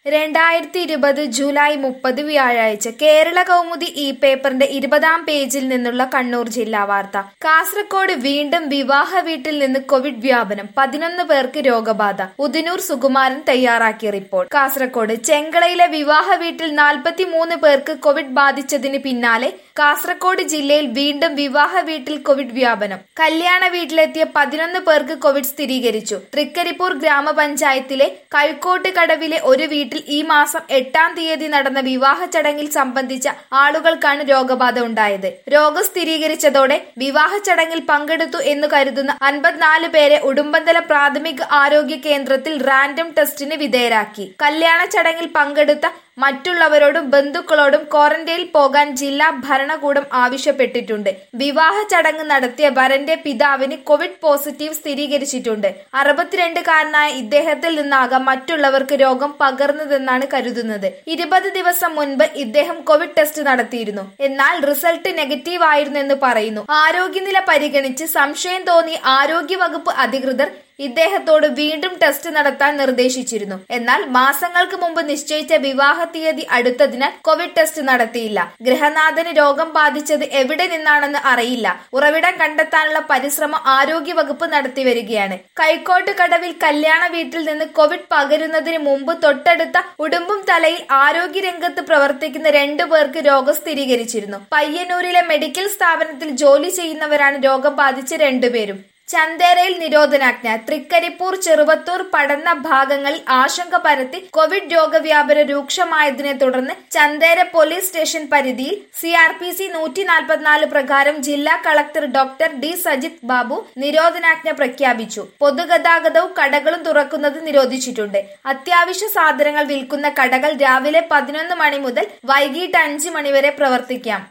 രണ്ടായിരത്തി ഇരുപത് ജൂലൈ മുപ്പത് വ്യാഴാഴ്ച കേരള കൗമുദി ഈ പേപ്പറിന്റെ ഇരുപതാം പേജിൽ നിന്നുള്ള കണ്ണൂർ ജില്ലാ വാർത്ത കാസർകോട് വീണ്ടും വിവാഹ വീട്ടിൽ നിന്ന് കോവിഡ് വ്യാപനം പതിനൊന്ന് പേർക്ക് രോഗബാധ ഉദിനൂർ സുകുമാരൻ തയ്യാറാക്കിയ റിപ്പോർട്ട് കാസർകോട് ചെങ്കളയിലെ വിവാഹ വീട്ടിൽ നാൽപ്പത്തിമൂന്ന് പേർക്ക് കോവിഡ് ബാധിച്ചതിന് പിന്നാലെ കാസർകോട് ജില്ലയിൽ വീണ്ടും വിവാഹ വീട്ടിൽ കോവിഡ് വ്യാപനം കല്യാണ വീട്ടിലെത്തിയ പതിനൊന്ന് പേർക്ക് കോവിഡ് സ്ഥിരീകരിച്ചു തൃക്കരിപ്പൂർ ഗ്രാമപഞ്ചായത്തിലെ കഴുക്കോട്ട് കടവിലെ ഒരു വീട്ടിൽ ഈ മാസം എട്ടാം തീയതി നടന്ന വിവാഹ ചടങ്ങിൽ സംബന്ധിച്ച ആളുകൾക്കാണ് രോഗബാധ ഉണ്ടായത് രോഗം സ്ഥിരീകരിച്ചതോടെ വിവാഹ ചടങ്ങിൽ പങ്കെടുത്തു എന്ന് കരുതുന്ന അൻപത്തിനാല് പേരെ ഉടുമ്പന്തല പ്രാഥമിക ആരോഗ്യ കേന്ദ്രത്തിൽ റാൻഡം ടെസ്റ്റിന് വിധേയരാക്കി കല്യാണ ചടങ്ങിൽ പങ്കെടുത്ത മറ്റുള്ളവരോടും ബന്ധുക്കളോടും ക്വാറന്റൈനിൽ പോകാൻ ജില്ലാ ഭരണകൂടം ആവശ്യപ്പെട്ടിട്ടുണ്ട് വിവാഹ ചടങ്ങ് നടത്തിയ വരന്റെ പിതാവിന് കോവിഡ് പോസിറ്റീവ് സ്ഥിരീകരിച്ചിട്ടുണ്ട് അറുപത്തിരണ്ടുകാരനായ ഇദ്ദേഹത്തിൽ നിന്നാകാം മറ്റുള്ളവർക്ക് രോഗം പകർന്നതെന്നാണ് കരുതുന്നത് ഇരുപത് ദിവസം മുൻപ് ഇദ്ദേഹം കോവിഡ് ടെസ്റ്റ് നടത്തിയിരുന്നു എന്നാൽ റിസൾട്ട് നെഗറ്റീവ് ആയിരുന്നെന്ന് പറയുന്നു ആരോഗ്യനില പരിഗണിച്ച് സംശയം തോന്നി ആരോഗ്യവകുപ്പ് അധികൃതർ ഇദ്ദേഹത്തോട് വീണ്ടും ടെസ്റ്റ് നടത്താൻ നിർദ്ദേശിച്ചിരുന്നു എന്നാൽ മാസങ്ങൾക്ക് മുമ്പ് നിശ്ചയിച്ച വിവാഹ തീയതി അടുത്തതിനാൽ കോവിഡ് ടെസ്റ്റ് നടത്തിയില്ല ഗൃഹനാഥന് രോഗം ബാധിച്ചത് എവിടെ നിന്നാണെന്ന് അറിയില്ല ഉറവിടം കണ്ടെത്താനുള്ള പരിശ്രമം ആരോഗ്യവകുപ്പ് നടത്തിവരികയാണ് കൈക്കോട്ട് കടവിൽ കല്യാണ വീട്ടിൽ നിന്ന് കോവിഡ് പകരുന്നതിന് മുമ്പ് തൊട്ടടുത്ത ഉടുമ്പും തലയിൽ ആരോഗ്യരംഗത്ത് പ്രവർത്തിക്കുന്ന രണ്ടു പേർക്ക് രോഗം സ്ഥിരീകരിച്ചിരുന്നു പയ്യന്നൂരിലെ മെഡിക്കൽ സ്ഥാപനത്തിൽ ജോലി ചെയ്യുന്നവരാണ് രോഗം ബാധിച്ച രണ്ടുപേരും ചന്തേരയിൽ നിരോധനാജ്ഞ തൃക്കരിപ്പൂർ ചെറുവത്തൂർ പടന്ന ഭാഗങ്ങളിൽ ആശങ്ക പരത്തി കോവിഡ് രോഗവ്യാപനം രൂക്ഷമായതിനെ തുടർന്ന് ചന്തേര പോലീസ് സ്റ്റേഷൻ പരിധിയിൽ സി ആർ പി സി നൂറ്റി നാൽപ്പത്തിനാല് പ്രകാരം ജില്ലാ collector doctor D Sajith Babu നിരോധനാജ്ഞ പ്രഖ്യാപിച്ചു പൊതുഗതാഗതവും കടകളും തുറക്കുന്നത് നിരോധിച്ചിട്ടുണ്ട് അത്യാവശ്യ സാധനങ്ങൾ വിൽക്കുന്ന കടകൾ രാവിലെ പതിനൊന്ന് മണി മുതൽ വൈകിട്ട് അഞ്ച് മണിവരെ പ്രവർത്തിക്കാം